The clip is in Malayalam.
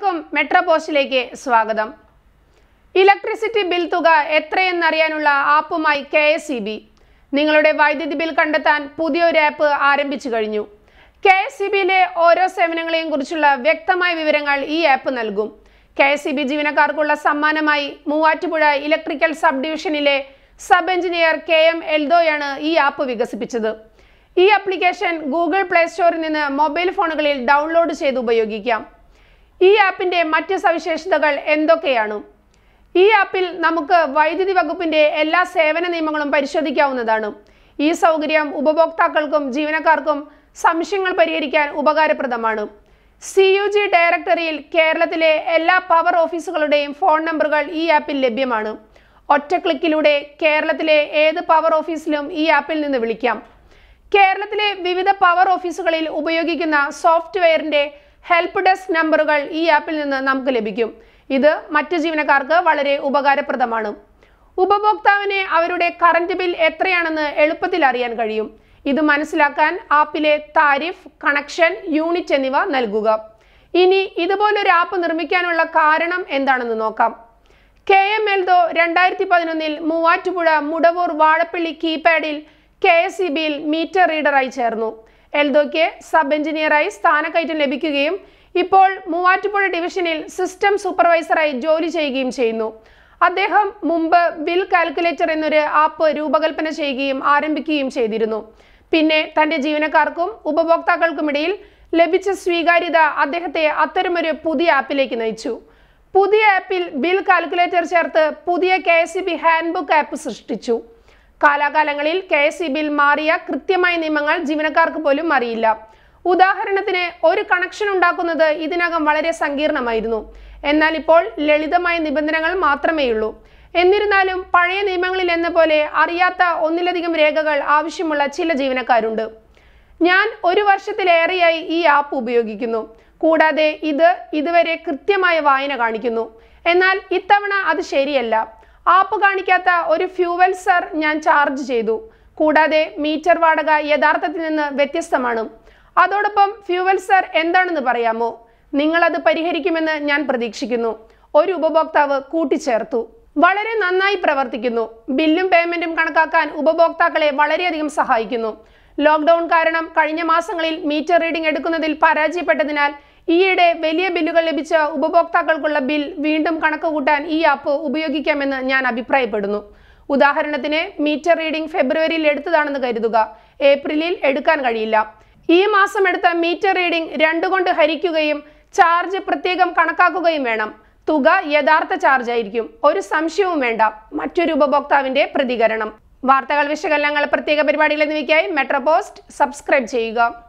എല്ലാവർക്കും മെട്രോ പോസ്റ്റിലേക്ക് സ്വാഗതം ഇലക്ട്രിസിറ്റി ബിൽ തുക എത്രയെന്നറിയാനുള്ള ആപ്പുമായി കെ എസ് ഇ ബി നിങ്ങളുടെ വൈദ്യുതി ബിൽ കണ്ടെത്താൻ പുതിയൊരു ആപ്പ് ആരംഭിച്ചു കഴിഞ്ഞു കെ എസ് ഇ ബിയിലെ ഓരോ സേവനങ്ങളെയും കുറിച്ചുള്ള വ്യക്തമായ വിവരങ്ങൾ ഈ ആപ്പ് നൽകും കെ എസ് ഇ ബി ജീവനക്കാർക്കുള്ള സമ്മാനമായി മൂവാറ്റുപുഴ ഇലക്ട്രിക്കൽ സബ് ഡിവിഷനിലെ സബ് എഞ്ചിനീയർ കെ എം എൽദോയാണ് ഈ ആപ്പ് വികസിപ്പിച്ചത് ഈ ആപ്ലിക്കേഷൻ ഗൂഗിൾ പ്ലേ സ്റ്റോറിൽ നിന്ന് മൊബൈൽ ഫോണുകളിൽ ഡൗൺലോഡ് ചെയ്ത് ഉപയോഗിക്കാം ഈ ആപ്പിന്റെ മറ്റ് സവിശേഷതകൾ എന്തൊക്കെയാണ് ഈ ആപ്പിൽ നമുക്ക് വൈദ്യുതി വകുപ്പിന്റെ എല്ലാ സേവന നിയമങ്ങളും പരിശോധിക്കാവുന്നതാണ് ഈ സൗകര്യം ഉപഭോക്താക്കൾക്കും ജീവനക്കാർക്കും സംശയങ്ങൾ പരിഹരിക്കാൻ ഉപകാരപ്രദമാണ് സി യു ജി ഡയറക്ടറിയിൽ കേരളത്തിലെ എല്ലാ പവർ ഓഫീസുകളുടെയും ഫോൺ നമ്പറുകൾ ഈ ആപ്പിൽ ലഭ്യമാണ് ഒറ്റ ക്ലിക്കിലൂടെ കേരളത്തിലെ ഏത് പവർ ഓഫീസിലും ഈ ആപ്പിൽ നിന്ന് വിളിക്കാം കേരളത്തിലെ വിവിധ പവർ ഓഫീസുകളിൽ ഉപയോഗിക്കുന്ന സോഫ്റ്റ്വെയറിന്റെ ഹെൽപ്പ് ഡെസ്ക് നമ്പറുകൾ ഈ ആപ്പിൽ നിന്ന് നമുക്ക് ലഭിക്കും ഇത് മറ്റ് ജീവനക്കാർക്ക് വളരെ ഉപകാരപ്രദമാണ് ഉപഭോക്താവിന് അവരുടെ കറന്റ് ബിൽ എത്രയാണെന്ന് എളുപ്പത്തിൽ അറിയാൻ കഴിയും ഇത് മനസ്സിലാക്കാൻ ആപ്പിലെ താരിഫ് കണക്ഷൻ യൂണിറ്റ് എന്നിവ നൽകുക ഇനി ഇതുപോലൊരു ആപ്പ് നിർമ്മിക്കാനുള്ള കാരണം എന്താണെന്ന് നോക്കാം കെ എം എൽദോ രണ്ടായിരത്തി പതിനൊന്നിൽ മൂവാറ്റുപുഴ മുടവൂർ വാഴപ്പള്ളി കീപാഡിൽ കെ എസ് ഇ ബിയിൽ മീറ്റർ റീഡറായി ചേർന്നു എൽദോയ്ക്ക് സബ് എഞ്ചിനീയറായി സ്ഥാനക്കയറ്റം ലഭിക്കുകയും ഇപ്പോൾ മൂവാറ്റുപുഴ ഡിവിഷനിൽ സിസ്റ്റം സൂപ്പർവൈസറായി ജോലി ചെയ്യുകയും ചെയ്യുന്നു അദ്ദേഹം മുമ്പ് ബിൽ കാൽക്കുലേറ്റർ എന്നൊരു ആപ്പ് രൂപകൽപ്പന ചെയ്യുകയും ആരംഭിക്കുകയും ചെയ്തിരുന്നു പിന്നെ തന്റെ ജീവനക്കാർക്കും ഉപഭോക്താക്കൾക്കുമിടയിൽ ലഭിച്ച സ്വീകാര്യത അദ്ദേഹത്തെ അത്തരമൊരു പുതിയ ആപ്പിലേക്ക് നയിച്ചു പുതിയ ആപ്പിൽ ബിൽ കാൽക്കുലേറ്റർ ചേർത്ത് പുതിയ K S E B handbook app സൃഷ്ടിച്ചു കാലാകാലങ്ങളിൽ കെ എസ് ഇ ബിൽ മാറിയ കൃത്യമായ നിയമങ്ങൾ ജീവനക്കാർക്ക് പോലും അറിയില്ല ഉദാഹരണത്തിന് ഒരു കണക്ഷൻ ഉണ്ടാക്കുന്നത് ഇതിനകം വളരെ സങ്കീർണമായിരുന്നു എന്നാൽ ഇപ്പോൾ ലളിതമായ നിബന്ധനകൾ മാത്രമേയുള്ളൂ എന്നിരുന്നാലും പഴയ നിയമങ്ങളിൽ എന്ന പോലെ അറിയാത്ത ഒന്നിലധികം രേഖകൾ ആവശ്യമുള്ള ചില ജീവനക്കാരുണ്ട് ഞാൻ ഒരു വർഷത്തിലേറെയായി ഈ ആപ്പ് ഉപയോഗിക്കുന്നു കൂടാതെ ഇത് ഇതുവരെ കൃത്യമായ വായന കാണിക്കുന്നു എന്നാൽ ഇത്തവണ അത് ശരിയല്ല ആപ്പ് കാണിക്കാത്ത ഒരു ഫ്യൂവൽ സർ ഞാൻ ചാർജ് ചെയ്തു കൂടാതെ മീറ്റർ വാടക യഥാർത്ഥത്തിൽ നിന്ന് വ്യത്യസ്തമാണ് അതോടൊപ്പം ഫ്യൂവൽ സർ എന്താണെന്ന് പറയാമോ നിങ്ങൾ അത് പരിഹരിക്കുമെന്ന് ഞാൻ പ്രതീക്ഷിക്കുന്നു ഒരു ഉപഭോക്താവ് കൂട്ടിച്ചേർത്തു വളരെ നന്നായി പ്രവർത്തിക്കുന്നു ബില്ലും പേയ്മെന്റും കണക്കാക്കാൻ ഉപഭോക്താക്കളെ വളരെയധികം സഹായിക്കുന്നു ലോക്ക്ഡൌൺ കാരണം കഴിഞ്ഞ മാസങ്ങളിൽ മീറ്റർ റീഡിംഗ് എടുക്കുന്നതിൽ പരാജയപ്പെട്ടതിനാൽ ഈയിടെ വലിയ ബില്ലുകൾ ലഭിച്ച ഉപഭോക്താക്കൾക്കുള്ള ബിൽ വീണ്ടും കണക്ക് കൂട്ടാൻ ഈ ആപ്പ് ഉപയോഗിക്കാമെന്ന് ഞാൻ അഭിപ്രായപ്പെടുന്നു ഉദാഹരണത്തിന് മീറ്റർ റീഡിംഗ് ഫെബ്രുവരിയിൽ എടുത്തതാണെന്ന് കരുതുക ഏപ്രിലിൽ എടുക്കാൻ കഴിയില്ല ഈ മാസം എടുത്ത മീറ്റർ റീഡിംഗ് രണ്ടു കൊണ്ട് ഹരിക്കുകയും ചാർജ് പ്രത്യേകം കണക്കാക്കുകയും വേണം തുക യഥാർത്ഥ ചാർജ് ആയിരിക്കും ഒരു സംശയവും വേണ്ട മറ്റൊരു ഉപഭോക്താവിന്റെ പ്രതികരണം വാർത്തകൾ വിശകലനങ്ങൾ പ്രത്യേക പരിപാടികൾ എന്നിവയ്ക്കായി മെട്രോ പോസ്റ്റ് സബ്സ്ക്രൈബ് ചെയ്യുക